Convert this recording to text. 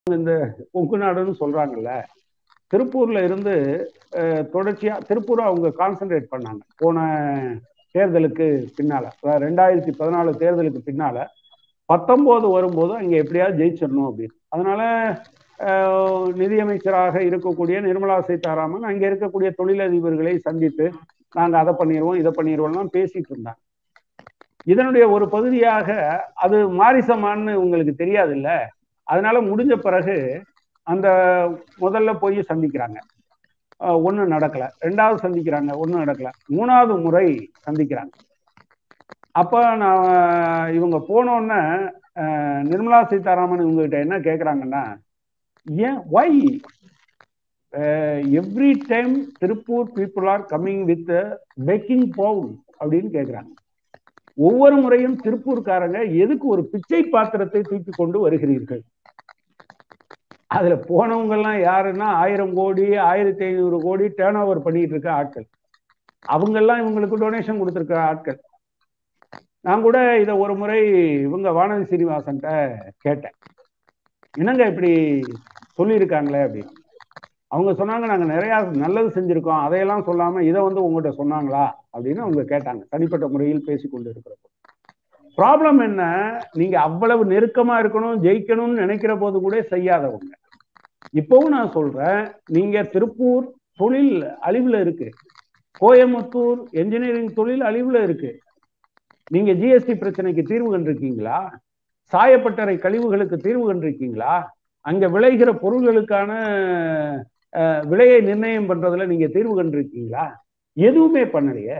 இந்த கொங்கு நாடுன்னு சொல்றாங்கல்ல திருப்பூர்ல இருந்து அஹ், தொடர்ச்சியா திருப்பூர் அவங்க கான்சென்ட்ரேட் பண்ணாங்க போன தேர்தலுக்கு பின்னால அதாவது ரெண்டாயிரத்தி பதினாலு தேர்தலுக்கு பின்னால பத்தொன்பது வரும்போது அங்க எப்படியாவது ஜெயிச்சிடணும் அப்படின்னு அதனால அஹ், நிதியமைச்சராக இருக்கக்கூடிய நிர்மலா சீதாராமன் அங்க இருக்கக்கூடிய தொழிலதிபர்களை சந்தித்து நாங்க அதை பண்ணிடுவோம் இதை பண்ணிடுவோம்லாம் பேசிட்டு இருந்தாங்க இதனுடைய ஒரு பகுதியாக அது மாரிசமான்னு உங்களுக்கு தெரியாது இல்ல அதனால முடிஞ்ச பிறகு அந்த முதல்ல போய் சந்திக்கிறாங்க ஒன்றும் நடக்கல ரெண்டாவது சந்திக்கிறாங்க ஒன்றும் நடக்கல மூணாவது முறை சந்திக்கிறாங்க அப்போ நான் இவங்க போனோன்னே அஹ், நிர்மலா சீதாராமன் இவங்ககிட்ட என்ன கேட்குறாங்கன்னா ஏன் why every time Tiruppur people are coming with packing bowl அப்படின்னு கேட்குறாங்க ஒவ்வொரு முறையும் திருப்பூர்காரங்க எதுக்கு ஒரு பிச்சை பாத்திரத்தை தூக்கி கொண்டு வருகிறீர்கள் அதுல போனவங்க எல்லாம் யாருன்னா ஆயிரம் கோடி ஆயிரத்தி ஐநூறு கோடி டேர்ன் ஓவர் பண்ணிட்டு இருக்க ஆட்கள் அவங்க எல்லாம் இவங்களுக்கு டொனேஷன் கொடுத்துருக்க ஆட்கள் நான் கூட இதை ஒரு முறை இவங்க வானதி சீனிவாசன்ட்ட கேட்டேன் என்னங்க இப்படி சொல்லியிருக்காங்களே அப்படின்னு அவங்க சொன்னாங்க நாங்க நிறைய நல்லது செஞ்சிருக்கோம் அதையெல்லாம் சொல்லாம இதை வந்து உங்ககிட்ட சொன்னாங்களா அப்படின்னு அவங்க கேட்டாங்க தனிப்பட்ட முறையில் பேசி கொண்டு இருக்கிறப்போ ப்ராப்ளம் என்ன நீங்க அவ்வளவு நெருக்கமா இருக்கணும் ஜெயிக்கணும்னு நினைக்கிற போது கூட செய்யாதவங்க இப்பவும் நான் சொல்றேன் நீங்க திருப்பூர் தொழில் அழிவுல இருக்கு கோயம்புத்தூர் என்ஜினியரிங் தொழில் அழிவுல இருக்கு நீங்க ஜிஎஸ்டி பிரச்சனைக்கு தீர்வு கண்டிருக்கீங்களா சாயப்பட்டறை கழிவுகளுக்கு தீர்வு கண்டிருக்கீங்களா அங்க விளைகிற பொருள்களுக்கான அஹ், விலையை நிர்ணயம் பண்றதுல நீங்க தீர்வு கண்டிருக்கீங்களா எதுவுமே பண்ணலையே